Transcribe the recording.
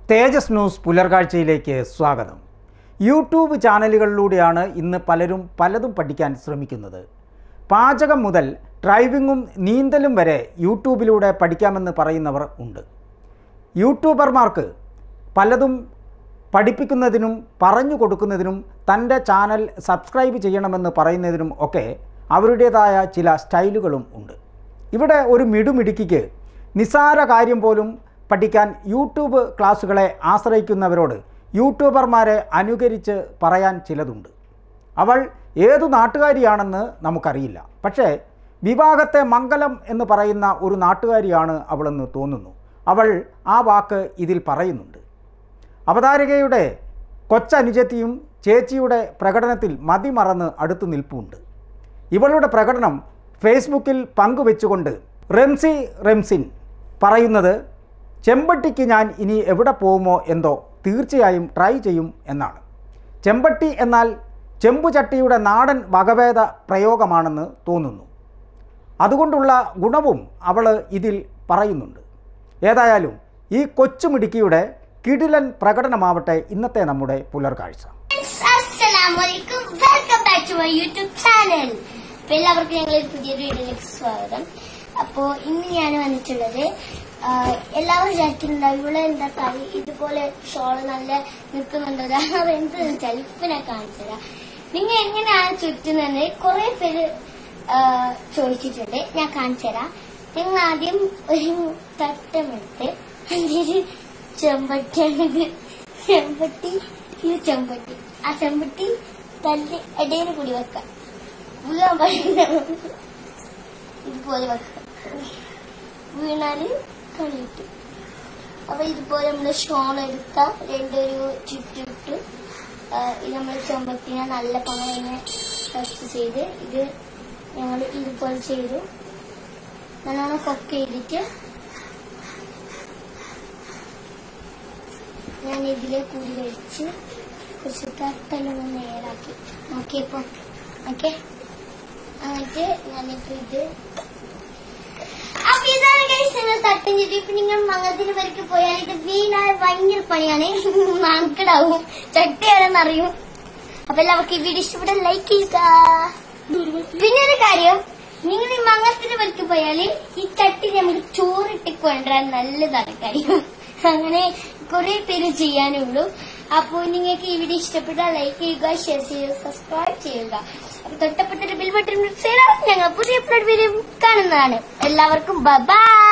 തേജസ് news പുലർകാഴ്ചയിലേക്ക് സ്വാഗതം YouTube ചാനലുകളിലൂടെയാണ് ഇന്ന് പലരും പലതും പഠിക്കാൻ ശ്രമിക്കുന്നത് പാചകം മുതൽ ഡ്രൈവിങ്ങും നീന്തലും വരെ യൂട്യൂബിലൂടെ പഠിക്കാമെന്ന് പറയുന്നവർ ഉണ്ട് യൂട്യൂബർമാർക്ക് പലതും പഠിപ്പിക്കുന്നതിനും പറഞ്ഞു കൊടുക്കുന്നതിനും തൻ്റെ ചാനൽ സബ്സ്ക്രൈബ് ചെയ്യണമെന്ന് പറയുന്നതിനും ഒക്കെ അവരുടേതായ ചില സ്റ്റൈലുകളും ഉണ്ട് ഇവിടെ ഒരു മിടുമിടുക്കിക്ക് നിസ്സാര കാര്യം പോലും പഠിക്കാൻ യൂട്യൂബ് ക്ലാസ്സുകളെ ആശ്രയിക്കുന്നവരോട് യൂട്യൂബർമാരെ അനുകരിച്ച് പറയാൻ ചിലതുണ്ട് അവൾ ഏതു നാട്ടുകാരിയാണെന്ന് നമുക്കറിയില്ല പക്ഷേ വിവാഹത്തെ മംഗലം എന്ന് പറയുന്ന ഒരു നാട്ടുകാരിയാണ് അവളെന്ന് തോന്നുന്നു അവൾ ആ വാക്ക് ഇതിൽ പറയുന്നുണ്ട് അവതാരകയുടെ കൊച്ചനുജത്തിയും ചേച്ചിയുടെ പ്രകടനത്തിൽ മതിമറന്ന് അടുത്തു നിൽപ്പുണ്ട് ഇവളുടെ പ്രകടനം ഫേസ്ബുക്കിൽ പങ്കുവെച്ചുകൊണ്ട് റെംസി റെംസിൻ പറയുന്നത് ചെമ്പട്ടിക്ക് ഞാൻ ഇനി എവിടെ പോകുമോ എന്തോ തീർച്ചയായും ട്രൈ ചെയ്യും എന്നാണ് ചെമ്പട്ടി എന്നാൽ ചെമ്പുചട്ടിയുടെ നാടൻ വകഭേദ പ്രയോഗമാണെന്ന് തോന്നുന്നു അതുകൊണ്ടുള്ള ഗുണവും അവൾ ഇതിൽ പറയുന്നുണ്ട് ഏതായാലും ഈ കൊച്ചുമിടുക്കിയുടെ കിടിലൻ പ്രകടനമാവട്ടെ ഇന്നത്തെ നമ്മുടെ പുലർക്കാഴ്ച അസ്സലാമലൈക്കും welcome back to my YouTube channel അപ്പൊ എല്ലാവർക്കും ഞങ്ങൾ പുതിയൊരു വീഡിയോയിലേക്ക് സ്വാഗതം അപ്പോ ഇന്ന് ഞാൻ വന്നിട്ടുള്ളത് ആ, എല്ലാവരും വിചാരിക്കുന്നുണ്ടാവും ഇവിടെ എന്താ കളി ഇതുപോലെ ഷോള് നല്ല നിൽക്കുന്നുണ്ടോ അത് എന്ത് വെച്ചാൽ ഇപ്പൊ ഞാൻ കാണിച്ചുതരാം നിങ്ങൾ എങ്ങനെയാണ് ചുറ്റുന്നത് കുറെ പേര് ആ, ചോദിച്ചിട്ടുണ്ട് ഞാൻ കാണിച്ചുതരാം നിങ്ങൾ ആദ്യം ഒരു തട്ടമെടുത്ത് അതിലൊരു ചെമ്പട്ടിയാണിത് ചെമ്പട്ടി ഇത് ചെമ്പട്ടി ആ ചെമ്പട്ടി തല്ലി ഇടയിൽ കൂടി വെക്കാം വീഴാൻ പാടില്ല ഇതുപോലെ വെക്കാം വീണാല് കളിയിട്ടു അപ്പൊ ഇതുപോലെ നമ്മള് ഷോൺ എടുക്കാം രണ്ടൊരു ചുറ്റിട്ട് ഇത് നമ്മൾ ചെമ്പട്ടിനെ നല്ല പങ്ങനെ ടച്ച് ചെയ്ത് ഇത് ഞങ്ങൾ ഇതുപോലെ ചെയ്തു നല്ലോണം കൊക്ക് ചെയ്തിട്ട് ഞാൻ ഇതിലെ കൂടി കഴിച്ച് കുറച്ച് തട്ടെല്ലാം നേരാക്കി നോക്കിയപ്പോ ഓക്കെ എന്നിട്ട് ഞാനിപ്പോ ഇത് അപ്പൊ ഇതാണ് guys നിങ്ങൾ തട്ടം ചെയ്ത് ഇപ്പൊ നിങ്ങൾ മംഗളത്തിന് വരയ്ക്ക് പോയാൽ ഇത് വീണാൽ ഭയങ്കര പണിയാണ് നാണക്കെടാവും ചട്ടിയാണെന്നറിയും അപ്പൊ എല്ലാവർക്കും ഈ വീഡിയോ ഇഷ്ടപ്പെട്ട ലൈക്ക് ചെയ്യുക പിന്നെ ഒരു കാര്യം നിങ്ങൾ ഈ മംഗളത്തിന് വരയ്ക്ക് പോയാല് ഈ ചട്ടി നമുക്ക് ചോറിട്ട് കൊണ്ടുവരാൻ നല്ലതാണ് കാര്യം അങ്ങനെ കുറെ പേര് ചെയ്യാനുള്ളൂ അപ്പോൾ നിങ്ങൾക്ക് ഈ വീഡിയോ ഇഷ്ടപ്പെട്ടാൽ ലൈക്ക് ചെയ്യുക ഷെയർ ചെയ്യുക സബ്സ്ക്രൈബ് ചെയ്യുക അപ്പൊ തൊട്ടപ്പെട്ടൊരു ബിൽ ബട്ടൺ പ്രസ് ചെയ്താൽ ഞങ്ങൾ പുതിയ വീഡിയോ കാണുന്നതാണ് എല്ലാവർക്കും ബൈ